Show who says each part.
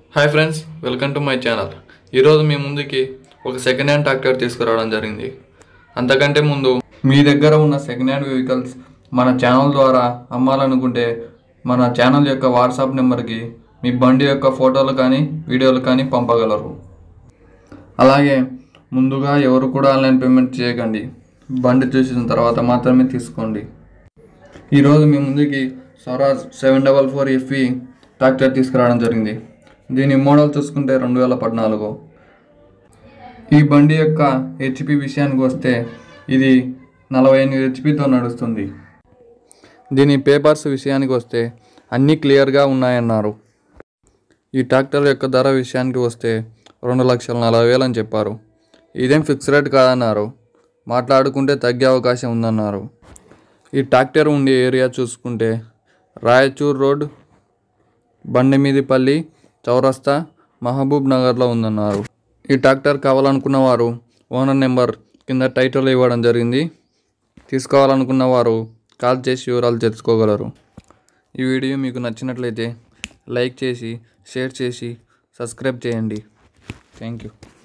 Speaker 1: hi friends welcome to my channel ఈరోజు మీ ముందుకి ఒక సెకండ్ హ్యాండ్ ట్రాక్టర్ తీసుకురావడం జరిగింది అంతకంటే ముందు మీ దగ్గర ఉన్న సెకండ్ హ్యాండ్ వెహికల్స్ మన ఛానల్ ద్వారా అమ్మాలనుకుంటే మన ఛానల్ యొక్క వాట్సాప్ నెంబర్కి మీ బండి యొక్క ఫోటోలు కానీ వీడియోలు కానీ పంపగలరు అలాగే ముందుగా ఎవరు కూడా ఆన్లైన్ పేమెంట్ చేయకండి బండి చూసిన తర్వాత మాత్రమే తీసుకోండి ఈరోజు మీ ముందుకి Swaraj seven double four F E tractor తీసుకురావడం జరిగింది దీని మోడల్ చూసుకుంటే రెండు వేల పద్నాలుగు ఈ బండి యొక్క హెచ్పి విషయానికి వస్తే ఇది నలభై ఎనిమిది హెచ్పితో నడుస్తుంది దీని పేపర్స్ విషయానికి వస్తే అన్నీ క్లియర్గా ఉన్నాయన్నారు ఈ ట్రాక్టర్ యొక్క ధర విషయానికి వస్తే రెండు లక్షల నలభై వేలు అని చెప్పారు ఇదేం ఫిక్స్ రేట్ కాదన్నారు మాట్లాడుకుంటే తగ్గే అవకాశం ఉందన్నారు ఈ ట్రాక్టర్ ఉండే ఏరియా చూసుకుంటే రాయచూర్ రోడ్ బండిమీదిపల్లి చౌరస్తా మహబూబ్ నగర్లో ఉందన్నారు ఈ ట్రాక్టర్ కావాలనుకున్న వారు ఓనర్ నెంబర్ కింద టైటిల్ ఇవ్వడం జరిగింది తీసుకోవాలనుకున్న వారు కాల్ చేసి వివరాలు తెలుసుకోగలరు ఈ వీడియో మీకు నచ్చినట్లయితే లైక్ చేసి షేర్ చేసి సబ్స్క్రైబ్ చేయండి థ్యాంక్ యూ